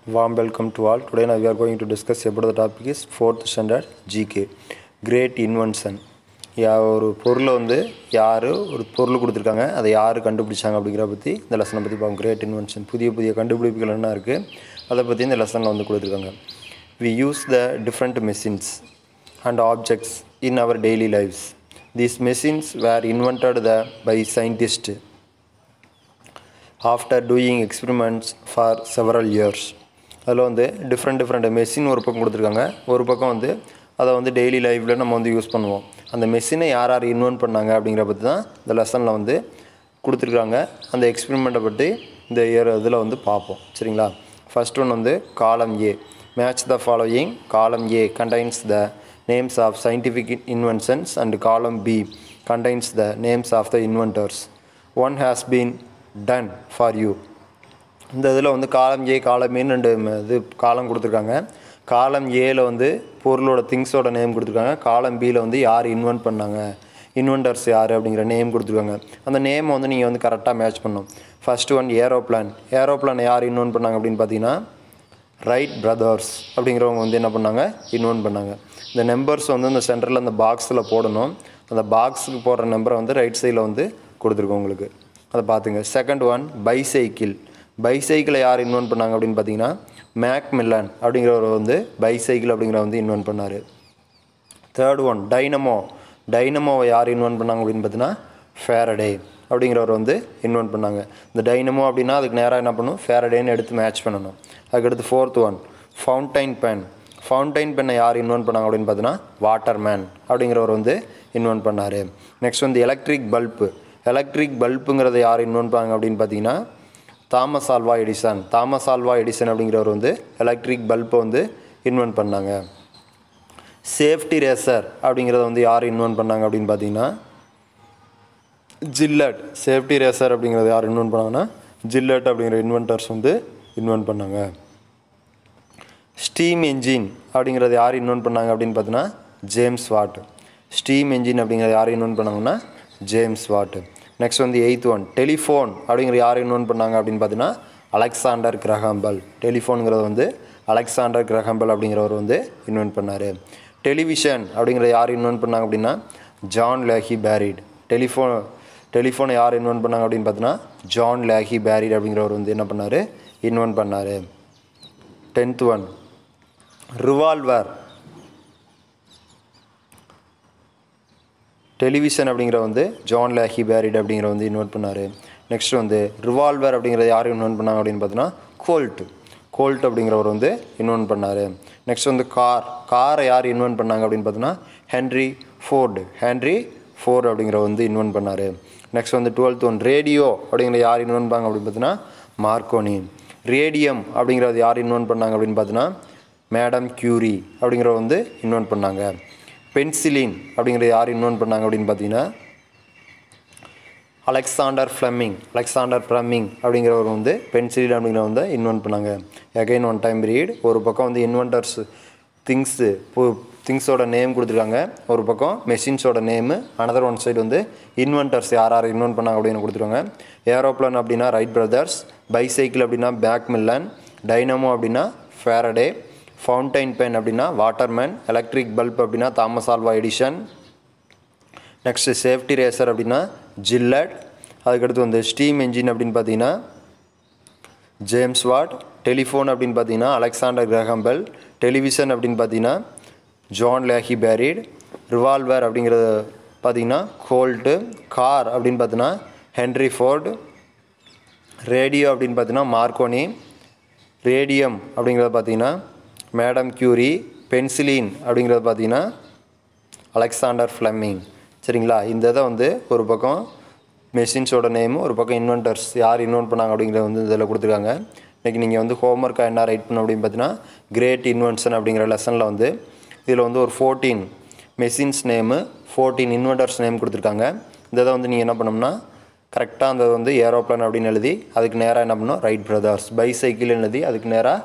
Warm welcome to all. Today now we are going to discuss about the topic is fourth standard GK. Great invention. யா ஒரு பொருளை வந்து யார் ஒரு பொருள் கொடுத்துருக்காங்க அதை யார் கண்டுபிடிச்சாங்க அப்படிங்கிற பற்றி இந்த லெசனை பற்றி பார்ப்போம் கிரேட் இன்வென்ஷன் புதிய புதிய கண்டுபிடிப்புகள் என்ன இருக்குது அதை பற்றி இந்த லெசனில் வந்து கொடுத்துருக்காங்க we use the different machines and objects in our daily lifes these machines were invented the by scientist after doing experiments for several years அதில் வந்து டிஃப்ரெண்ட் டிஃப்ரெண்ட் மெஷின் ஒரு பக்கம் கொடுத்துருக்காங்க ஒரு பக்கம் வந்து அதை வந்து டெய்லி லைஃப்பில் நம்ம வந்து யூஸ் பண்ணுவோம் அந்த மெஷினை யார் யார் இன்வென்ட் பண்ணாங்க அப்படிங்கிற பற்றி தான் இந்த லெசனில் வந்து கொடுத்துருக்காங்க அந்த எக்ஸ்பிரிமெண்ட்டை பற்றி இந்த இயர் இதில் வந்து பார்ப்போம் சரிங்களா ஃபர்ஸ்ட் ஒன் வந்து காலம் ஏ match the following column A contains the names of scientific inventions and column B contains the names of the inventors one has been done for you இந்த இதில் வந்து காலம் ஏ காலம் ஏன்னு ரெண்டு ம- இது காலம் கொடுத்துருக்காங்க காலம் ஏல வந்து பொருளோட திங்ஸோட நேம் கொடுத்துருக்காங்க காலம் பியில் வந்து யார் இன்வென்ட் பண்ணாங்க இன்வென்டர்ஸ் யார் அப்படிங்கிற நேம் கொடுத்துருக்காங்க அந்த நேம் வந்து நீங்கள் வந்து கரெக்டாக மேட்ச் பண்ணணும் ஃபர்ஸ்ட் ஒன் ஏரோப்ளான் ஏரோப்ளானை யார் இன்வென்ட் பண்ணாங்க அப்படின்னு பார்த்தீங்கன்னா ரைட் பிரதர்ஸ் அப்படிங்கிறவங்க வந்து என்ன பண்ணாங்க இன்வென்ட் பண்ணாங்க இந்த நம்பர்ஸ் வந்து இந்த சென்டரில் அந்த பாக்ஸில் போடணும் அந்த பாக்ஸுக்கு போடுற நம்பரை வந்து ரைட் சைடில் வந்து கொடுத்துருக்கோம் உங்களுக்கு அதை பார்த்துங்க செகண்ட் ஒன் பைசைக்கிள் பைசைக்கிளை யார் இன்வென்ட் பண்ணாங்க அப்படின்னு பார்த்தீங்கன்னா மேக் மில்லன் அப்படிங்கிறவர் வந்து பைசைக்கிள் அப்படிங்கிற வந்து இன்வென்ட் பண்ணார் தேர்ட் ஒன் டைனமோ டைனமோவை யார் இன்வென்ட் பண்ணாங்க அப்படின்னு பார்த்தீங்கன்னா ஃபேரடே அப்படிங்கிறவர் வந்து இன்வென்ட் பண்ணாங்க இந்த டைனமோ அப்படின்னா அதுக்கு நேராக என்ன பண்ணும் ஃபேரடேன்னு எடுத்து மேட்ச் பண்ணணும் அதுக்கடுத்து fourth one fountain pen fountain பென்னை யார் இன்வென்ட் பண்ணாங்க அப்படின்னு பார்த்தீங்கன்னா வாட்டர் மேன் அப்படிங்கிறவர் வந்து இன்வென்ட் பண்ணார் நெக்ஸ்ட் வந்து எலக்ட்ரிக் பல்பு எலக்ட்ரிக் பல்புங்கிறத யார் இன்வென்ட் பண்ணாங்க அப்படின்னு பார்த்தீங்கன்னா Thomas Alva Edison Thomas Alva Edison அப்படிங்கிறவர் வந்து எலக்ட்ரிக் பல்பை வந்து இன்வென்ட் பண்ணாங்க சேஃப்டி ரேசர் அப்படிங்கிறத வந்து யார் இன்வென்ட் பண்ணாங்க அப்படின்னு பார்த்தீங்கன்னா ஜில்லட் சேஃப்டி ரேசர் அப்படிங்கிறத யார் இன்வென்ட் பண்ணாங்கன்னா ஜில்லட் அப்படிங்கிற இன்வென்டர்ஸ் வந்து இன்வென்ட் பண்ணாங்க ஸ்டீம் என்ஜின் அப்படிங்கிறத யார் இன்வென்ட் பண்ணாங்க அப்படின்னு பார்த்தீங்கன்னா ஜேம்ஸ் வாட் ஸ்டீம் என்ஜின் அப்படிங்கிறத யார் இன்வென்ட் பண்ணாங்கன்னா ஜேம்ஸ் வாட் நெக்ஸ்ட் வந்து எயித் ஒன் டெலிஃபோன் அப்படிங்கிற யார் இன்வென்ட் பண்ணாங்க அப்படின்னு பார்த்தீங்கன்னா அலெக்சாண்டர் கிரஹாம்பல் டெலிஃபோனுங்கிறது வந்து அலெக்சாண்டர் கிரஹாம்பல் அப்படிங்கிறவர் வந்து இன்வென்ட் பண்ணார் டெலிவிஷன் அப்படிங்கிறத யார் இன்வென்ட் பண்ணாங்க அப்படின்னா ஜான் லேஹி பேரிட் டெலிஃபோன் டெலிஃபோனை யார் இன்வென்ட் பண்ணாங்க அப்படின்னு பார்த்தீங்கன்னா ஜான் லேஹி பேரிட் அப்படிங்கிறவர் வந்து என்ன பண்ணார் இன்வென்ட் பண்ணார் டென்த் ஒன் ரிவால்வர் டெலிவிஷன் அப்படிங்கிற வந்து ஜான் லேஹி பேரிட் அப்படிங்கிற வந்து இன்வென்ட் பண்ணார் நெக்ஸ்ட் வந்து ரிவால்வர் அப்படிங்கிறத யார் இன்வென்ட் பண்ணாங்க அப்படின்னு பார்த்தீங்கன்னா கோல்ட் கோல்ட் அப்படிங்கிறவர் வந்து இன்வென்ட் பண்ணார் நெக்ஸ்ட் வந்து கார் காரை யார் இன்வென்ட் பண்ணாங்க அப்படின்னு பார்த்தீங்கன்னா ஹென்ரி ஃபோர்டு ஹென்ரி ஃபோர்டு அப்படிங்கிறவர் வந்து இன்வென்ட் பண்ணார் நெக்ஸ்ட் வந்து டுவெல்த் ஒன் ரேடியோ அப்படிங்கிற யார் இன்வென்ட் பண்ணாங்க அப்படின்னு பார்த்தீங்கன்னா மார்க்கோனி ரேடியம் அப்படிங்கிறது யார் இன்வென்ட் பண்ணாங்க அப்படின்னு பார்த்தீங்கன்னா மேடம் கியூரி அப்படிங்கிறவர் வந்து இன்வென்ட் பண்ணாங்க பென்சிலின் அப்படிங்கிறது யார் இன்வென்ட் பண்ணாங்க அப்படின்னு பார்த்தீங்கன்னா அலெக்சாண்டர் ஃப்ளமிங் அலெக்சாண்டர் ஃப்ளமிங் அப்படிங்கிறவர் வந்து பென்சிலின் அப்படிங்கிற வந்து இன்வென்ட் பண்ணாங்க அகைன் ஒன் டைம் ரீட் ஒரு பக்கம் வந்து இன்வென்டர்ஸ் திங்ஸு திங்ஸோட நேம் கொடுத்துருக்காங்க ஒரு பக்கம் மெஷின்ஸோட நேமு அனதர் ஒன் சைடு வந்து இன்வென்டர்ஸ் யார் யார் இன்வென்ட் பண்ணாங்க அப்படின்னு கொடுத்துருக்காங்க ஏரோப்ளான் அப்படின்னா ரைட் பிரதர்ஸ் பைசைக்கிள் அப்படின்னா பேக் மில்லன் டைனமோ அப்படின்னா ஃபேரடே ஃபவுண்டைன் பென் அப்படின்னா வாட்டர்மேன் எலக்ட்ரிக் பல்ப் அப்படின்னா Thomas Alva Edison next safety razor அப்படின்னா ஜில்லட் அதுக்கடுத்து வந்து ஸ்டீம் என்ஜின் அப்படின்னு பார்த்தீங்கன்னா ஜேம்ஸ் வாட் டெலிஃபோன் அப்படின்னு பார்த்தீங்கன்னா அலெக்சாண்டர் கிரஹம்பெல் டெலிவிஷன் அப்படின்னு பார்த்தீங்கன்னா ஜான் லேஹி பேரிட் ரிவால்வர் அப்படிங்கிறது பார்த்தீங்கன்னா கோல்ட்டு கார் அப்படின்னு பார்த்தீங்கன்னா ஹென்ரி ஃபோர்டு ரேடியோ அப்படின்னு பார்த்தீங்கன்னா மார்க்கோனி ரேடியம் அப்படிங்கிறத பார்த்தீங்கன்னா மேடம் கியூரி பென்சிலின் அப்படிங்கிறது பார்த்தீங்கன்னா அலெக்சாண்டர் ஃப்ளமிங் சரிங்களா இந்த இதை வந்து ஒரு பக்கம் மெஷின்ஸோட நேமு ஒரு பக்கம் இன்வென்டர்ஸ் யார் இன்வென்ட் பண்ணாங்க அப்படிங்கிறத வந்து இதில் கொடுத்துருக்காங்க இன்றைக்கி நீங்கள் வந்து ஹோம்ஒர்க்காக என்ன ரைட் பண்ணணும் அப்படின்னு பார்த்தீங்கன்னா கிரேட் இன்வென்ஷன் அப்படிங்கிற லெசனில் வந்து இதில் வந்து ஒரு fourteen machines name fourteen inventors name கொடுத்துருக்காங்க இந்த இதை வந்து நீங்கள் என்ன பண்ணணும்னா கரெக்டாக அந்த வந்து ஏரோப்ளான் அப்படின்னு எழுதி அதுக்கு நேராக என்ன பண்ணணும் ரைட் பிரதர்ஸ் பைசைக்கிள் எழுதி அதுக்கு நேராக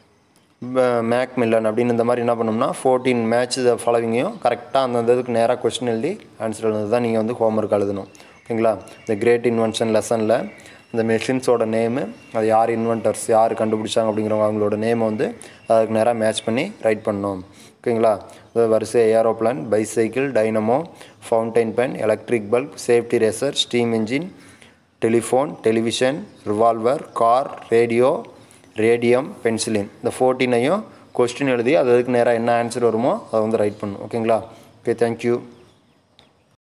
மேக் மில்லன் அப்படின்னு இந்த மாதிரி என்ன பண்ணோம்னா ஃபோர்டீன் மேட்ச் ஃபாலோவிங்கையும் கரெக்டாக அந்த இதுக்கு நேராக கொஸ்டின் எழுதி ஆன்சர் எழுதுறது தான் நீங்கள் வந்து ஹோம்ஒர்க் எழுதணும் ஓகேங்களா இந்த கிரேட் இன்வென்ஷன் லெசனில் இந்த மெஷின்ஸோட நேமு அது யார் இன்வென்டர்ஸ் யார் கண்டுபிடிச்சாங்க அப்படிங்கிறவங்க அவங்களோட நேமை வந்து அதுக்கு நேராக மேட்ச் பண்ணி ரைட் பண்ணணும் ஓகேங்களா இது வரிசை aeroplane bicycle dynamo fountain pen electric bulb safety razor steam engine telephone television revolver car radio radium penicillin இந்த ஃபோர்டீனையும் கொஸ்டின் எழுதி அது அதுக்கு நேராக என்ன ஆன்சர் வருமோ அதை வந்து ரைட் பண்ணணும் ஓகேங்களா ஓகே தேங்க்யூ